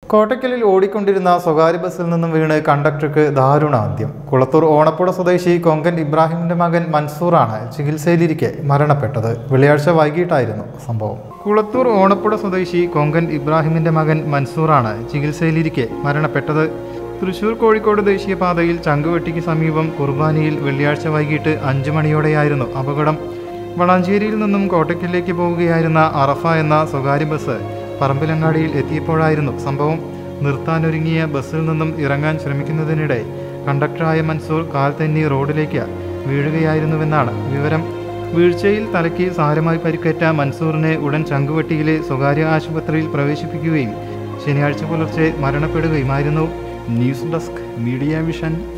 കോട്ടയ്ക്കലിൽ ഓടിക്കൊണ്ടിരുന്ന സ്വകാര്യ ബസ്സിൽ നിന്നും വീണ് കണ്ടക്ടർക്ക് ദാരുണാന്ത്യം കുളത്തൂർ ഓണപ്പുഴ സ്വദേശി കൊങ്കൻ ഇബ്രാഹിമിന്റെ മകൻ മൻസൂറാണ് ചികിത്സയിലിരിക്കെ മരണപ്പെട്ടത് വെള്ളിയാഴ്ച വൈകിട്ടായിരുന്നു സംഭവം കുളത്തൂർ ഓണപ്പുഴ സ്വദേശി കൊങ്കൻ ഇബ്രാഹിമിന്റെ മകൻ മൻസൂറാണ് ചികിത്സയിലിരിക്കെ മരണപ്പെട്ടത് തൃശൂർ കോഴിക്കോട് ദേശീയപാതയിൽ ചങ്കുവെട്ടിക്ക് സമീപം കുർബാനയിൽ വെള്ളിയാഴ്ച വൈകിട്ട് അഞ്ചു മണിയോടെയായിരുന്നു അപകടം വളാഞ്ചേരിയിൽ നിന്നും കോട്ടയ്ക്കലിലേക്ക് പോവുകയായിരുന്ന അറഫ എന്ന സ്വകാര്യ ബസ് പറമ്പിലങ്ങാടിയിൽ എത്തിയപ്പോഴായിരുന്നു സംഭവം നിർത്താനൊരുങ്ങിയ ബസ്സിൽ നിന്നും ഇറങ്ങാൻ ശ്രമിക്കുന്നതിനിടെ കണ്ടക്ടറായ മൻസൂർ കാൽ തെന്നി റോഡിലേക്ക് വീഴുകയായിരുന്നുവെന്നാണ് വിവരം വീഴ്ചയിൽ തലയ്ക്ക് സാരമായി പരിക്കേറ്റ മൻസൂറിനെ ഉടൻ ചങ്കുവെട്ടിയിലെ സ്വകാര്യ ആശുപത്രിയിൽ പ്രവേശിപ്പിക്കുകയും ശനിയാഴ്ച പുലർച്ചെ മരണപ്പെടുകയുമായിരുന്നു ന്യൂസ് ഡെസ്ക് മീഡിയ വിഷൻ